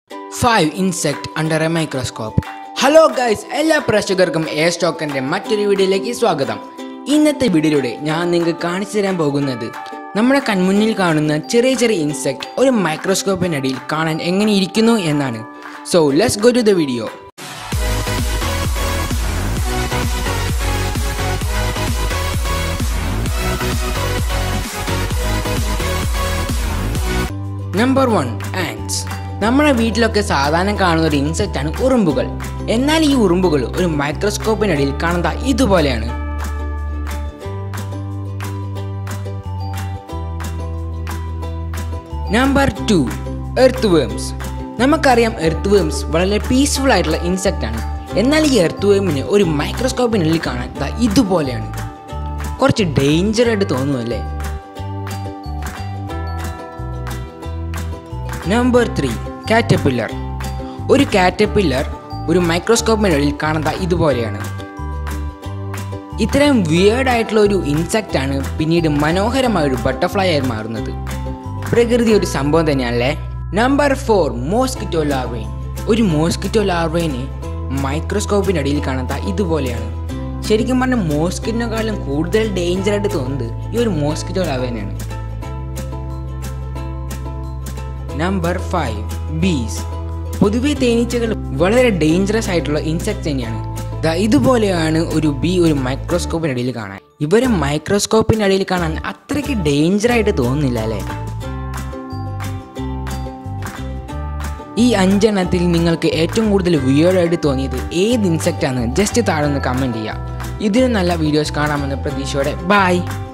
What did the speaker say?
five insect under a microscope hello guys എല്ലാ പ്രേക്ഷകർക്കും A സ്റ്റോക്കൻ്റെ മറ്റൊരു വീഡിയോയിലേക്ക് സ്വാഗതം ഇന്നത്തെ വീഡിയോയിലൂടെ ഞാൻ നിങ്ങൾക്ക് കാണിച്ചു തരാൻ പോകുന്നത് നമ്മുടെ കൺമുന്നിൽ കാണുന്ന ചെറിയ ചെറിയ ഇൻസെക്ട് ഒരു മൈക്രോസ്കോപ്പിനടിയിൽ കാണാൻ എങ്ങനെ ഇരിക്കുന്നു എന്നാണ് so let's go to the video number one ants നമ്മുടെ വീട്ടിലൊക്കെ സാധാരണ കാണുന്ന ഒരു ഇൻസെക്റ്റ് ആണ് ഉറുമ്പുകൾ എന്നാൽ ഈ ഉറുമ്പുകൾ ഒരു മൈക്രോസ്കോപ്പിനടിയിൽ കാണുന്ന ഇതുപോലെയാണ് നമ്പർ ടു എർത്ത് വേംസ് നമുക്കറിയാം എർത്ത് വേംസ് വളരെ പീസ്ഫുൾ ആയിട്ടുള്ള ഇൻസെക്റ്റ് ആണ് എന്നാൽ ഈ എർത്ത് വേമിന് ഒരു മൈക്രോസ്കോപ്പിനുള്ളിൽ കാണാൻ ദാ ഇതുപോലെയാണ് കുറച്ച് ഡേഞ്ചർ ആയിട്ട് തോന്നുമല്ലേ നമ്പർ ത്രീ കാറ്റപ്പില്ലർ ഒരു കാറ്റപ്പില്ലർ ഒരു മൈക്രോസ്കോപ്പിനുള്ളിൽ കാണുന്ന ഇതുപോലെയാണ് ഇത്രയും വിയേർഡ് ആയിട്ടുള്ള ഒരു ഇൻസെക്റ്റ് ആണ് പിന്നീട് മനോഹരമായ ഒരു ബട്ടർഫ്ലൈ ആയി മാറുന്നത് പ്രകൃതി ഒരു സംഭവം തന്നെയാണല്ലേ നമ്പർ ഫോർ മോസ്കിറ്റോ ലാർവൈൻ ഒരു മോസ്കിറ്റോ ലാർവൈന് മൈക്രോസ്കോപ്പിനടിയിൽ കാണാത്ത ഇതുപോലെയാണ് ശരിക്കും പറഞ്ഞാൽ മോസ്കിറ്റിനെക്കാളും കൂടുതൽ ഡേഞ്ചർ ആയിട്ട് തോന്നുന്നത് ഈ ഒരു മോസ്കിറ്റോ ലാർവൈനാണ് നമ്പർ ഫൈവ് ബീസ് പൊതുവെ തേനീച്ചകൾ വളരെ ഡേഞ്ചറസ് ആയിട്ടുള്ള ഇൻസെക്ട്സ് തന്നെയാണ് ദാ ഇതുപോലെയാണ് ഒരു ബി ഒരു മൈക്രോസ്കോപ്പിനടിയിൽ കാണാൻ ഇവരെ മൈക്രോസ്കോപ്പിനടിയിൽ കാണാൻ അത്രയ്ക്ക് ഡേഞ്ചർ ആയിട്ട് തോന്നുന്നില്ല അല്ലേ ഈ അഞ്ചെണ്ണത്തിൽ നിങ്ങൾക്ക് ഏറ്റവും കൂടുതൽ വിയേർഡായിട്ട് തോന്നിയത് ഏത് ഇൻസെക്റ്റ് ആണ് ജസ്റ്റ് താഴെ ഒന്ന് കമൻറ്റ് ചെയ്യുക ഇതിനും നല്ല വീഡിയോസ് കാണാമെന്ന പ്രതീക്ഷയോടെ ബൈ